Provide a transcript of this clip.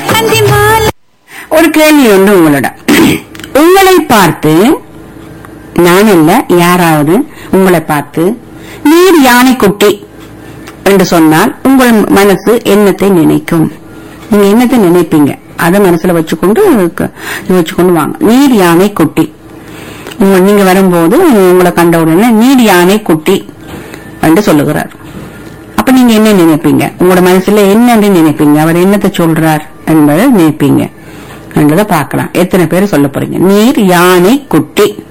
அந்தி மாலை ஒரு கேள்வி உண்டு உங்களிடம் உங்களை பார்த்து நான் இல்ல யாராவது உங்களை பார்த்து நீர் யானைக்குட்டி என்று சொன்னால் உங்கள் மனசு என்னத்தை நினைக்கும் நீங்க என்னத்தை நினைப்பீங்க அதை மனசுல வச்சுக்கொண்டு க- வச்சுக்கொண்டு வாங்க நீர் யானை குட்டி உங்க நீங்க வரும்போது உங்களை கண்ட உடனே நீர் யானை குட்டி என்று சொல்லுகிறார் அப்ப நீங்க என்ன நினைப்பீங்க உங்களோட மனசுல என்னன்னு நினைப்பீங்க அவர் என்னத்தை சொல்றார் என்பதை நினைப்பீங்க என்றதை பார்க்கலாம் எத்தனை பேர் சொல்ல போறீங்க நீர் யானை குட்டி